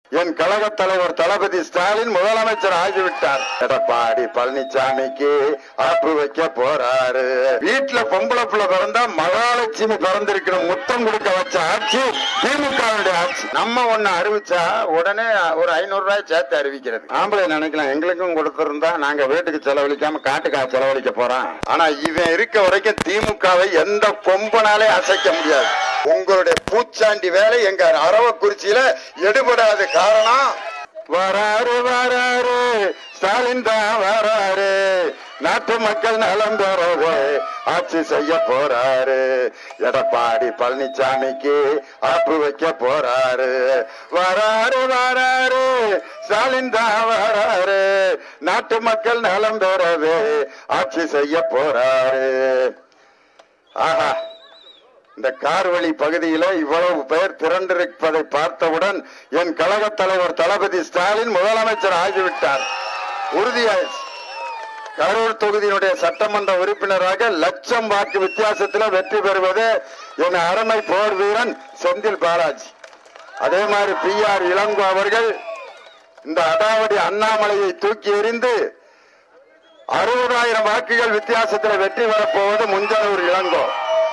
என் கழக தலைவர் தளபதி ஸ்டாலின் முதலமைச்சர் ஆகிவிட்டார் எடப்பாடி பழனிசாமிக்கு ஆப்பு வைக்க போறாரு வீட்டுல பொம்பளை புள்ள பிறந்தா மகாலட்சுமி பிறந்திருக்கிற முத்தம் கொடுக்க வச்ச ஆட்சி திமுக ஆட்சி நம்ம ஒண்ணு அறிவிச்சா உடனே ஒரு ஐநூறு ரூபாய் சேர்த்து அறிவிக்கிறது ஆம்பளை நினைக்கலாம் எங்களுக்கும் கொடுத்திருந்தா நாங்க வீட்டுக்கு செலவழிக்காம காட்டுக்கா செலவழிக்க போறோம் ஆனா இவன் இருக்க வரைக்கும் திமுகவை எந்த கொம்பனாலே அசைக்க முடியாது உங்களுடைய பூச்சாண்டி வேலை எங்க அரவக்குறிச்சியில எடுபடாத காரணம் வராரு வராரு ஸ்டாலின் தான் வராரு நாட்டு மக்கள் நலம் பெறவே ஆட்சி செய்ய போறாரு எடப்பாடி பழனிசாமிக்கு ஆப்பு வைக்க போறாரு வராரு வராரு ஸ்டாலின் தான் வராரு நாட்டு மக்கள் நலம் பெறவே ஆட்சி செய்ய போறாரு ஆஹா இந்த கார்வழி பகுதியில இவ்வளவு பேர் திரண்டிருப்பதை பார்த்தவுடன் என் கழக தலைவர் தளபதி ஸ்டாலின் முதலமைச்சர் ஆகிவிட்டார் உறுதியாயிடுச்சு கரூர் தொகுதியினுடைய சட்டமன்ற உறுப்பினராக லட்சம் வாக்கு வித்தியாசத்தில் வெற்றி பெறுவது என் அருமை போர் வீரன் செந்தில் பாலாஜி அதே மாதிரி பி ஆர் இளங்கோ அவர்கள் இந்த அடாவடி அண்ணாமலையை தூக்கி எறிந்து அறுபதாயிரம் வாக்குகள் வித்தியாசத்தில் வெற்றி பெறப்போவது முஞ்சனூர் இளங்கோ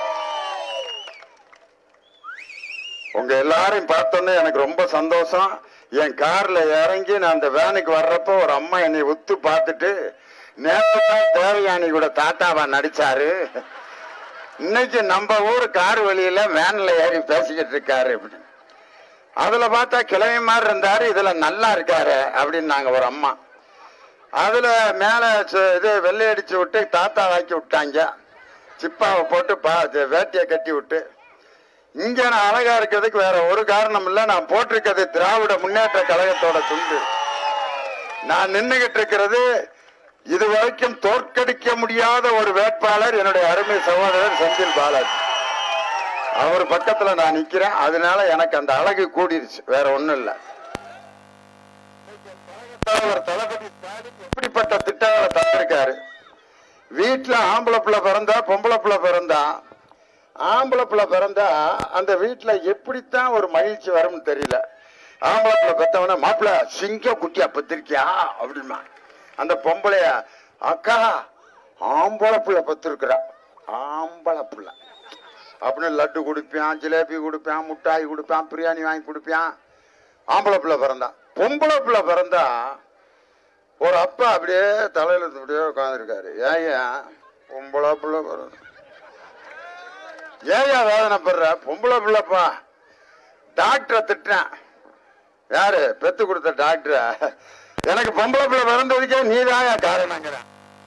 உங்க எல்லாரையும் பார்த்தோன்னே எனக்கு ரொம்ப சந்தோஷம் என் கார்ல இறங்கி நான் அந்த வேனுக்கு வர்றப்போ ஒரு அம்மா என்னை உத்து பார்த்துட்டு நேற்று தான் தேவயானி கூட தாத்தாவா நடிச்சாரு இன்னைக்கு நம்ம ஊர் கார் வழியில வேன்ல ஏறி பேசிக்கிட்டு இருக்காரு அப்படின்னு அதுல பார்த்தா கிழமை மாதிரி இருந்தாரு இதுல நல்லா இருக்காரு அப்படின்னு நாங்க ஒரு அம்மா அதுல மேல சு- இது வெள்ளை அடிச்சு விட்டு தாத்தா வாக்கி விட்டாங்க சிப்பாவை போட்டு பா வேட்டியை கட்டி விட்டு இங்க நான் அழகா இருக்கிறதுக்கு வேற ஒரு காரணம் இல்ல நான் போட்டிருக்கிறது திராவிட முன்னேற்ற கழகத்தோட துண்டு நான் நின்னுகிட்டு இருக்கிறது இதுவரைக்கும் தோற்கடிக்க முடியாத ஒரு வேட்பாளர் என்னுடைய அருமை சகோதரர் செந்தில் பாலாஜி அவர் பக்கத்துல நான் நிக்கிறேன் அதனால எனக்கு அந்த அழகு கூடிருச்சு வேற ஒண்ணும் இல்ல தலைவர் தளபதி ஸ்டாலின் எப்படிப்பட்ட திட்டங்களை தந்திருக்காரு வீட்டுல ஆம்பளை பிள்ளை பிறந்தா பொம்பளை பிள்ளை பிறந்தா ஆம்பளை பிள்ளை பிறந்தா அந்த வீட்டுல எப்படித்தான் ஒரு மகிழ்ச்சி வரும்னு தெரியல ஆம்பளை பிள்ளை பெத்தவன மாப்பிள்ள சிங்க குட்டியா பத்திருக்கியா அப்படிமா அந்த பொம்பளைய அக்கா ஆம்பளை பிள்ளை பத்திருக்கிறா ஆம்பளை பிள்ளை அப்படின்னு லட்டு கொடுப்பான் ஜிலேபி கொடுப்பான் முட்டாய் கொடுப்பான் பிரியாணி வாங்கி கொடுப்பான் ஆம்பளை பிள்ளை பிறந்தா பொம்பளை பிள்ளை பிறந்தா ஒரு அப்பா அப்படியே தலையில அப்படியே உட்காந்துருக்காரு ஏன் பொம்பளை பிள்ளை பிறந்த ஏயா வேதனைப்படுற பொம்பளை பிள்ளைப்பா டாக்டரை திட்டான் யாரு பெத்து கொடுத்த டாக்டரா எனக்கு பொம்பளை பிள்ளை பிறந்ததுக்கே நீ தான் காரணங்கிறேன்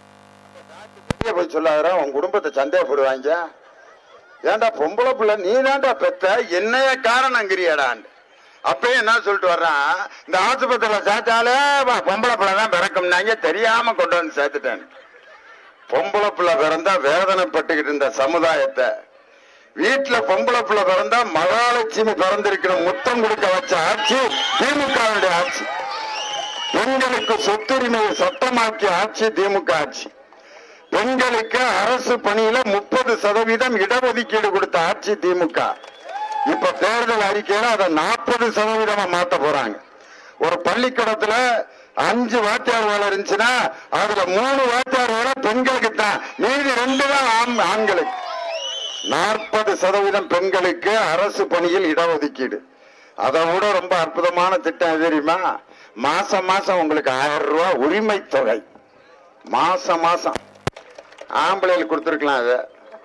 வெளியே போய் சொல்லாதடா உன் குடும்பத்தை சந்தேகப்படுவாங்க ஏன்டா பொம்பளை பிள்ளை நீ தான்டா பெத்த என்னைய காரணங்கிறியடான்னு அப்பயும் என்ன சொல்லிட்டு வர்றான் இந்த ஆஸ்பத்திரியில சேர்த்தாலே வா- பொம்பளை பிள்ளை தான் பிறக்கும்னாங்க தெரியாம கொண்டு வந்து சேர்த்துட்டேன் பொம்பளை பிள்ளை பிறந்தா வேதனைப்பட்டுக்கிட்டு இருந்த சமுதாயத்தை வீட்டுல பொம்பளை பிள்ளை பிறந்தா மகாலட்சுமி பிறந்திருக்கிற முத்தம் கொடுக்க வச்ச ஆட்சி திமுகவுடைய ஆட்சி பெண்களுக்கு சொத்துரிமையை சட்டமாக்கிய ஆட்சி திமுக ஆட்சி பெண்களுக்கு அரசு பணியில முப்பது சதவீதம் இடஒதுக்கீடு கொடுத்த ஆட்சி திமுக இப்ப தேர்தல் அறிக்கையில அதை நாற்பது சதவீதமா மாத்த போறாங்க ஒரு பள்ளிக்கூடத்துல அஞ்சு வாத்தியார் வேலை இருந்துச்சுன்னா அதுல மூணு வாத்தியார் வேலை பெண்களுக்கு தான் மீதி ரெண்டு தான் ஆண்- ஆண்களுக்கு நாற்பது சதவீதம் பெண்களுக்கு அரசு பணியில் இடஒதுக்கீடு அதை விட ரொம்ப அற்புதமான திட்டம் எது தெரியுமா மாசம் மாசம் உங்களுக்கு ஆயிரம் ரூபாய் உரிமை தொகை மாசம் மாசம் ஆம்பளைகளுக்கு கொடுத்துருக்கலாம் அது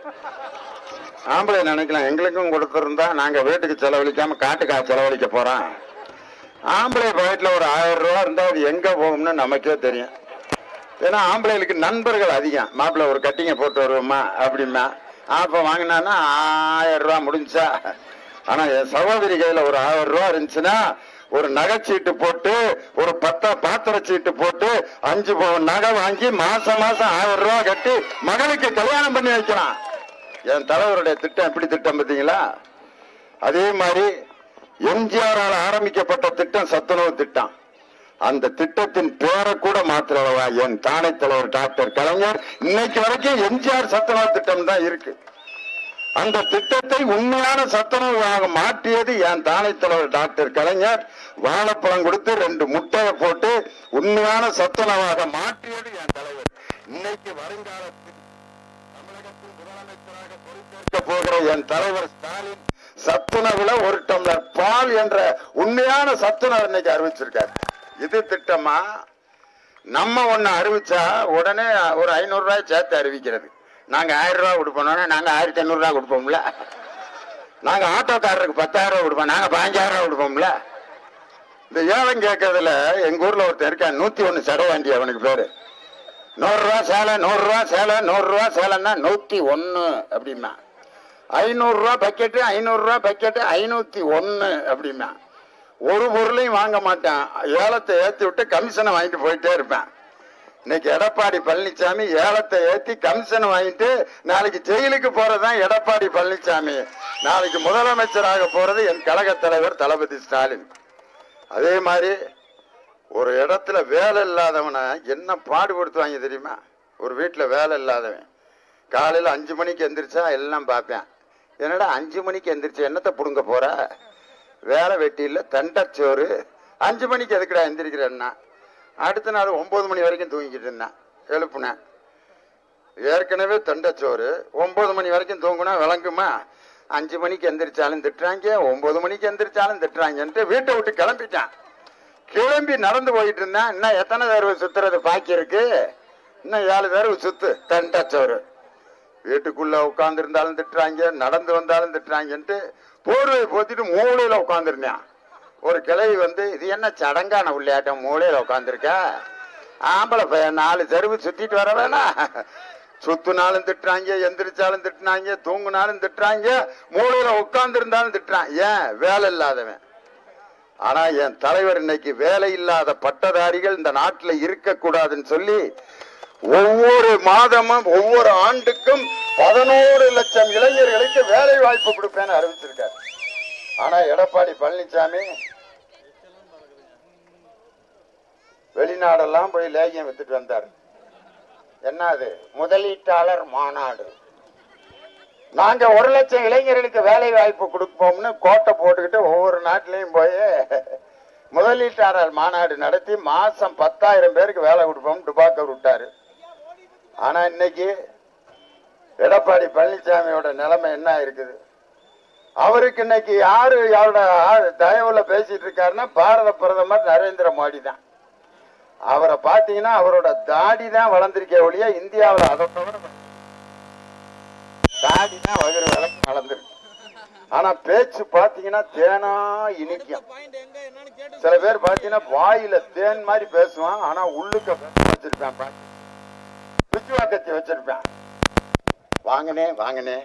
ஆம்பளை நினைக்கலாம் எங்களுக்கும் கொடுத்துருந்தா நாங்க வீட்டுக்கு செலவழிக்காம காட்டுக்கா செலவழிக்க போறோம் ஆம்பளை பாக்கெட்ல ஒரு ஆயிரம் ரூபா இருந்தா அது எங்க போகும்னு நமக்கே தெரியும் ஏன்னா ஆம்பளைகளுக்கு நண்பர்கள் அதிகம் மாப்பிள்ளை ஒரு கட்டிங்க போட்டு வருவோமா அப்படிமா அப்ப வாங்கினான்னா ஆயிரம் ரூபா முடிஞ்சா ஆனா என் சகோதரி கையில ஒரு ஆயிரம் ரூபா இருந்துச்சுன்னா ஒரு நகைச்சீட்டு போட்டு ஒரு பத்த பாத்திர சீட்டு போட்டு அஞ்சு பவுன் நகை வாங்கி மாசம் மாசம் ஆயிரம் ரூபா கட்டி மகளுக்கு கல்யாணம் பண்ணி வைக்கலாம் என் தலைவருடைய திட்டம் எப்படி திட்டம் பார்த்தீங்களா அதே மாதிரி எம்ஜிஆரால் ஆரம்பிக்கப்பட்ட திட்டம் சத்துணவு திட்டம் அந்த திட்டத்தின் பேரை கூட மாத்திரவா என் தானை தலைவர் டாக்டர் கலைஞர் இன்னைக்கு வரைக்கும் எம்ஜிஆர் சத்துணவு திட்டம் தான் இருக்கு அந்த திட்டத்தை உண்மையான சத்துணவாக மாற்றியது என் தானை தலைவர் டாக்டர் கலைஞர் வாழைப்பழம் கொடுத்து ரெண்டு முட்டையை போட்டு உண்மையான சத்துணவாக மாற்றியது என் தலைவர் இன்னைக்கு வருங்காலத்தில் தமிழகத்தின் முதலமைச்சராக பொறுப்பேற்க போகிற என் தலைவர் ஸ்டாலின் சத்துணவுல ஒரு டம்ளர் பால் என்ற உண்மையான சத்துணவு இன்னைக்கு அறிவிச்சிருக்காரு இது திட்டமா நம்ம ஒண்ணு அறிவிச்சா உடனே ஒரு ஐநூறு ரூபாய் சேர்த்து அறிவிக்கிறது நாங்க ஆயிரம் ரூபாய் கொடுப்போம்னா நாங்க ஆயிரத்தி ஐநூறு ரூபாய் கொடுப்போம்ல நாங்க ஆட்டோக்காரருக்கு பத்தாயிரம் ரூபாய் கொடுப்போம் நாங்க பதினஞ்சாயிரம் ரூபாய் கொடுப்போம்ல இந்த ஏலம் கேட்கறதுல எங்க ஊர்ல ஒருத்தன் இருக்கான் நூத்தி ஒண்ணு சடை வண்டி அவனுக்கு பேரு நூறு ரூபா சேலை நூறு ரூபா சேலை நூறு ரூபா சேலைன்னா நூத்தி ஒண்ணு அப்படிமா ஐநூறு ரூபா பக்கெட்டு ஐநூறு ரூபா பக்கெட்டு ஐநூத்தி ஒண்ணு அப்படிமா ஒரு பொருளையும் வாங்க மாட்டான் ஏலத்தை ஏத்தி விட்டு கமிஷனை வாங்கிட்டு போயிட்டே இருப்பேன் இன்னைக்கு எடப்பாடி பழனிசாமி ஏலத்தை ஏத்தி கமிஷன் வாங்கிட்டு நாளைக்கு ஜெயிலுக்கு போறதுதான் எடப்பாடி பழனிசாமி நாளைக்கு முதலமைச்சராக போறது என் கழக தலைவர் தளபதி ஸ்டாலின் அதே மாதிரி ஒரு இடத்துல வேலை இல்லாதவனை என்ன பாடுபடுத்துவாங்க தெரியுமா ஒரு வீட்டில் வேலை இல்லாதவன் காலையில் அஞ்சு மணிக்கு எந்திரிச்சா எல்லாம் பார்ப்பேன் என்னடா அஞ்சு மணிக்கு எந்திரிச்சு என்னத்தை பிடுங்க போற வேலை வெட்டியில் தண்டச்சோறு அஞ்சு மணிக்கு எதுக்குடா எந்திரிக்கிறேன்னா அடுத்த நாள் ஒன்பது மணி வரைக்கும் தூங்கிக்கிட்டு இருந்தேன் எழுப்புனேன் ஏற்கனவே தண்டச்சோறு ஒன்பது மணி வரைக்கும் தூங்குனா விளங்குமா அஞ்சு மணிக்கு எந்திரிச்சாலும் திட்டுறாங்க ஒன்பது மணிக்கு எந்திரிச்சாலும் திட்டுறாங்கன்ட்டு வீட்டை விட்டு கிளம்பிட்டான் கிளம்பி நடந்து போயிட்டு இருந்தேன் இன்னும் எத்தனை தடவை சுத்துறது பாக்கி இருக்கு இன்னும் ஏழு தடவை சுத்து தண்டச்சோறு வீட்டுக்குள்ள உட்கார்ந்து இருந்தாலும் திட்டுறாங்க நடந்து வந்தாலும் திட்டுறாங்கன்ட்டு போர்வை போத்திட்டு மூளையில உட்காந்துருந்தேன் ஒரு கிளவி வந்து இது என்ன சடங்கான விளையாட்டம் மூளையில உட்காந்துருக்க ஆம்பளை பையன் நாலு தெருவு சுத்திட்டு வர வேணா சுத்துனாலும் திட்டுறாங்க எந்திரிச்சாலும் திட்டுனாங்க தூங்குனாலும் திட்டுறாங்க மூளையில உட்கார்ந்து இருந்தாலும் திட்டுறான் ஏன் வேலை இல்லாதவன் ஆனா என் தலைவர் இன்னைக்கு வேலை இல்லாத பட்டதாரிகள் இந்த நாட்டுல இருக்கக்கூடாதுன்னு சொல்லி ஒவ்வொரு மாதமும் ஒவ்வொரு ஆண்டுக்கும் பதினோரு லட்சம் இளைஞர்களுக்கு வேலை வாய்ப்பு கொடுப்பேன்னு அறிவிச்சிருக்காரு ஆனா எடப்பாடி பழனிசாமி வெளிநாடெல்லாம் போய் லேகியம் வித்துட்டு வந்தார் என்ன அது முதலீட்டாளர் மாநாடு நாங்க ஒரு லட்சம் இளைஞர்களுக்கு வேலை வாய்ப்பு கொடுப்போம்னு கோட்டை போட்டுக்கிட்டு ஒவ்வொரு நாட்டிலையும் போய் முதலீட்டாளர் மாநாடு நடத்தி மாசம் பத்தாயிரம் பேருக்கு வேலை கொடுப்போம் டுபாக்கர் விட்டாரு ஆனா இன்னைக்கு எடப்பாடி பழனிசாமியோட நிலைமை என்ன இருக்குது அவருக்கு இன்னைக்கு யாரு அவரோட ஆ- தயவுல பேசிட்டு இருக்காருன்னா பாரத பிரதமர் நரேந்திர மோடி தான் அவரை பாத்தீங்கன்னா அவரோட தாடி தான் வளர்ந்திருக்கே ஒழிய இந்தியாவில் அதை தவிர தாடி தான் வயிறு விளக்கு வளர்ந்துருக்கு ஆனா பேச்சு பாத்தீங்கன்னா தேனா இனிக்கும் பாயிண்ட் எங்க என்னன்னு கேட்டு சில பேர் பாத்தீங்கன்னா வாயில தேன் மாதிரி பேசுவான் ஆனா உள்ளுக்க விஷம் வச்சிருப்பேன் பாத்து. பிச்சுவாக்கத்தி வச்சிருப்பேன் வாங்கனே வாங்கனே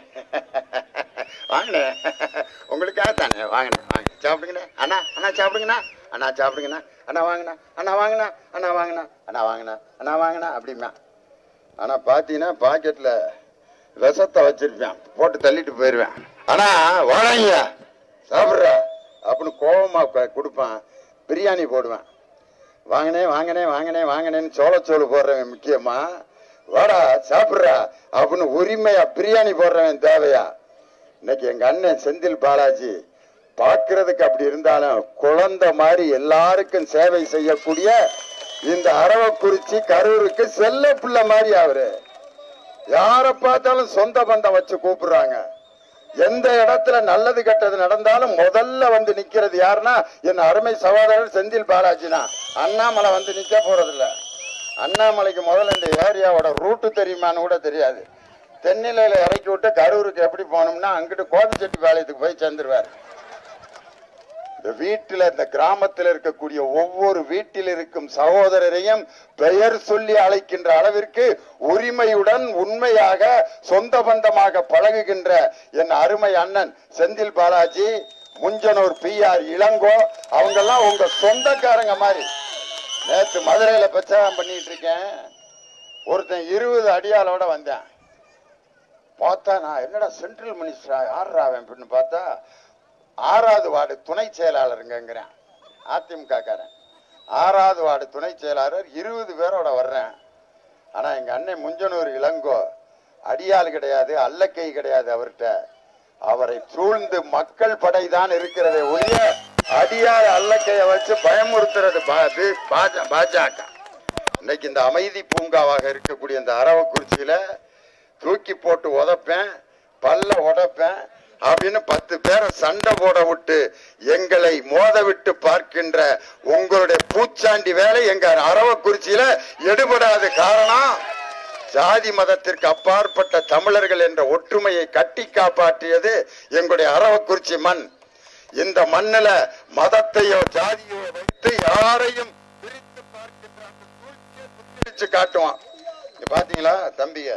வாங்கனே உங்களுக்காக தானே வாங்கண்ணே வாங்க சாப்பிடுங்கண்ணே அண்ணா அண்ணா சாப்பிடுங்கண்ணா அண்ணா சாப்பிடுங்கண்ணா அண்ணா வாங்கண்ணா அண்ணா வாங்கண்ணா அண்ணா வாங்கண்ணா அண்ணா வாங்கண்ணா அண்ணா வாங்கண்ணா அப்படிமா ஆனா பாத்தீங்கன்னா பாக்கெட்ல விஷத்தை வச்சிருப்பேன் போட்டு தள்ளிட்டு போயிருவேன் ஆனா வாழங்க சாப்பிட்ற அப்படின்னு கோபமா க- கொடுப்பான் பிரியாணி போடுவேன் வாங்கினே வாங்கினே வாங்கினே வாங்கினேன்னு சோளச்சோறு போடுறவன் முக்கியமா வாடா சாப்பிட்றா அப்படின்னு உரிமையா பிரியாணி போடுறவன் தேவையா இன்னைக்கு எங்க அண்ணன் செந்தில் பாலாஜி பார்க்கிறதுக்கு அப்படி இருந்தாலும் குழந்தை மாதிரி எல்லாருக்கும் சேவை செய்யக்கூடிய இந்த அரவக்குறிச்சி கரூருக்கு செல்ல பிள்ளை மாதிரி அவரு யாரை பார்த்தாலும் சொந்த பந்தம் வச்சு கூப்பிடுறாங்க எந்த இடத்துல நல்லது கெட்டது நடந்தாலும் முதல்ல வந்து நிக்கிறது யாருன்னா என் அருமை சகோதரர் செந்தில் பாலாஜினா அண்ணாமலை வந்து நிக்க போறது இல்ல அண்ணாமலைக்கு முதல்ல இந்த ஏரியாவோட ரூட்டு தெரியுமான்னு கூட தெரியாது தென்னிலையில இறக்கி விட்டு கரூருக்கு எப்படி போகணும்னா அங்கிட்டு கோபிச்செட்டி பாளையத்துக்கு போய் சேர்ந்துருவார் இந்த வீட்டில் இந்த கிராமத்தில் இருக்கக்கூடிய ஒவ்வொரு வீட்டில் இருக்கும் சகோதரரையும் பெயர் சொல்லி அழைக்கின்ற அளவிற்கு உரிமையுடன் உண்மையாக சொந்த பந்தமாக பழகுகின்ற என் அருமை அண்ணன் செந்தில் பாலாஜி முஞ்சனூர் பி ஆர் இளங்கோ அவங்கெல்லாம் உங்க சொந்தக்காரங்க மாதிரி நேத்து மதுரையில பிரச்சாரம் பண்ணிட்டு இருக்கேன் ஒருத்தன் இருபது அடியாலோட வந்தேன் பார்த்தா நான் என்னடா சென்ட்ரல் மினிஸ்டரா யாரா அவன் அப்படின்னு பார்த்தா ஆறாவது வார்டு துணை செயலாளருங்கிறேன் அதிமுக காரன் ஆறாவது வார்டு துணை செயலாளர் இருபது பேரோட வர்றேன் ஆனா எங்க அண்ணன் முஞ்சனூர் இளங்கோ அடியாள் கிடையாது அல்லக்கை கிடையாது அவர்கிட்ட அவரை சூழ்ந்து மக்கள் படைதான் இருக்கிறதே ஒழிய அடியார் அல்லக்கைய வச்சு பயமுறுத்துறது பா- பி- பாஜ- பாஜக இன்னைக்கு இந்த அமைதி பூங்காவாக இருக்கக்கூடிய இந்த அரவக்குறிச்சியில தூக்கி போட்டு உதைப்பேன் பல்ல உடைப்பேன் அப்படின்னு பத்து பேரை சண்டை போட விட்டு எங்களை மோத விட்டு பார்க்கின்ற உங்களுடைய பூச்சாண்டி வேலை எங்க அரவக்குறிச்சியில எடுபடாத காரணம் ஜாதி மதத்திற்கு அப்பாற்பட்ட தமிழர்கள் என்ற ஒற்றுமையை கட்டி காப்பாற்றியது எங்களுடைய அரவக்குறிச்சி மண் இந்த மண்ணுல மதத்தையோ ஜாதியோ வைத்து யாரையும் பிரித்து பார்க்கின்ற அந்த சூழ்ச்சியை முறியடிச்சு காட்டுவான் இங்க பாத்தீங்களா தம்பிங்க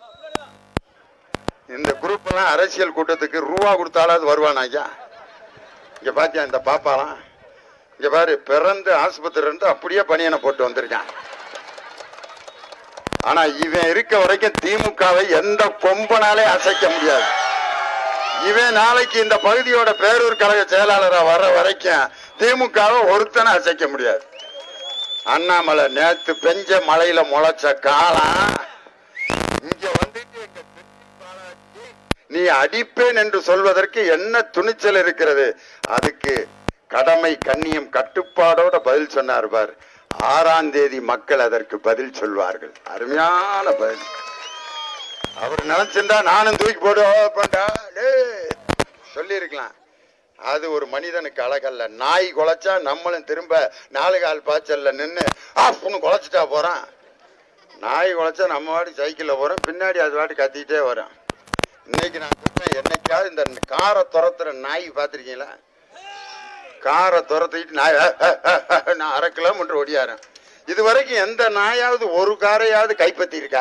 இந்த குரூப் எல்லாம் அரசியல் கூட்டத்துக்கு ரூபா கொடுத்தாலாவது வருவானா ஐயா இங்க பாத்தியா இந்த பாப்பாலாம் இங்க பாரு பிறந்து ஆஸ்பத்திரி இருந்து அப்படியே பனியனை போட்டு வந்திருக்கான் ஆனா இவன் இருக்க வரைக்கும் திமுகவை எந்த கொம்பனாலே அசைக்க முடியாது இவன் நாளைக்கு இந்த பகுதியோட பேரூர் கழக செயலாளரா வர வரைக்கும் திமுகவை ஒருத்தனை அசைக்க முடியாது அண்ணாமலை நேத்து பெஞ்ச மலையில முளைச்ச காலம் இங்க வந்துட்டு எங்க செந்தில் பாலாஜி, நீ அடிப்பேன் என்று சொல்வதற்கு என்ன துணிச்சல் இருக்கிறது அதுக்கு கடமை கண்ணியம் கட்டுப்பாடோட பதில் சொன்னார் பார் ஆறாம் தேதி மக்கள் அதற்கு பதில் சொல்வார்கள் அருமையான பதில் அவர் நினைச்சிருந்தா நானும் தூக்கி போடுவோம்டா சொல்லி இருக்கலாம் அது ஒரு மனிதனுக்கு அழகல்ல நாய் குலைச்சா நம்மளும் திரும்ப நாலு கால் பாய்ச்சல்ல நின்று ஆஃப்னு குலைச்சிட்டா போறான் நாய் குலைச்சா நம்ம வாட்டி சைக்கிளில் போறோம் பின்னாடி அது வாட்டி கத்திக்கிட்டே வரோம் இன்னைக்கு நான் சொல்றேன் என்னைக்காவது இந்த காரை துரத்துற நாய் பார்த்துருக்கீங்களா காரை துரத்திட்டு நாய் நான் அரை கிலோமீட்டர் ஓடியாரேன் இது வரைக்கும் எந்த நாயாவது ஒரு காரையாவது கைப்பற்றி இருக்கா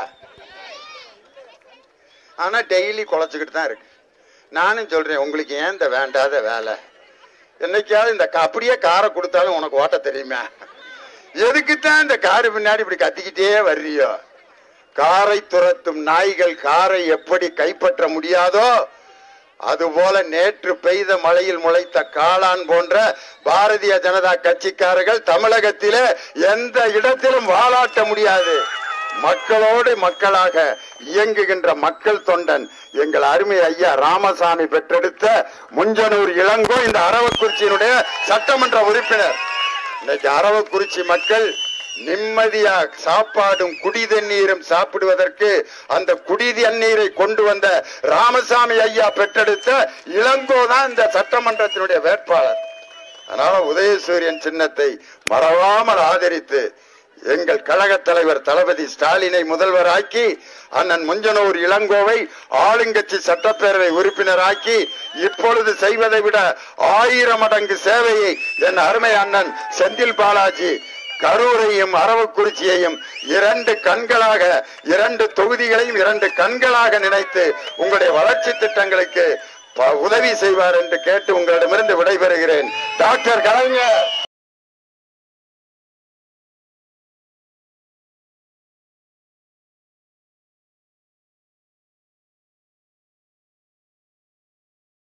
ஆனா டெய்லி குலைச்சிக்கிட்டு தான் இருக்கு நானும் சொல்றேன் உங்களுக்கு ஏன் இந்த வேண்டாத வேலை என்னைக்காவது இந்த கா- அப்படியே காரை கொடுத்தாலும் உனக்கு ஓட்ட தெரியுமா எதுக்குத்தான் இந்த காரு பின்னாடி இப்படி கத்திக்கிட்டே வர்றியோ காரை துரத்தும் நாய்கள் காரை எப்படி கைப்பற்ற முடியாதோ அதுபோல நேற்று பெய்த மழையில் முளைத்த காளான் போன்ற பாரதிய ஜனதா கட்சிக்காரர்கள் தமிழகத்திலே எந்த இடத்திலும் வாலாட்ட முடியாது மக்களோடு மக்களாக இயங்குகின்ற மக்கள் தொண்டன் எங்கள் அருமை ஐயா ராமசாமி பெற்றெடுத்த முஞ்சனூர் இளங்கோ இந்த அரவக்குறிச்சியினுடைய சட்டமன்ற உறுப்பினர் இன்னைக்கு அரவக்குறிச்சி மக்கள் நிம்மதியா சாப்பாடும் குடி தண்ணீரும் சாப்பிடுவதற்கு அந்த குடி தண்ணீரை கொண்டு வந்த ராமசாமி ஐயா பெற்றெடுத்த இளங்கோ தான் இந்த சட்டமன்றத்தினுடைய வேட்பாளர் அதனால உதயசூரியன் சின்னத்தை மறவாமல் ஆதரித்து எங்கள் கழக தலைவர் தளபதி ஸ்டாலினை முதல்வராக்கி அண்ணன் முஞ்சனூர் இளங்கோவை ஆளுங்கட்சி சட்டப்பேரவை உறுப்பினராக்கி இப்பொழுது செய்வதை விட ஆயிரம் மடங்கு சேவையை என் அருமை அண்ணன் செந்தில் பாலாஜி கரூரையும் அரவக்குறிச்சியையும் இரண்டு கண்களாக இரண்டு தொகுதிகளையும் இரண்டு கண்களாக நினைத்து உங்களுடைய வளர்ச்சி திட்டங்களுக்கு ப- உதவி செய்வார் என்று கேட்டு உங்களிடமிருந்து விடைபெறுகிறேன் டாக்டர் கலைஞர்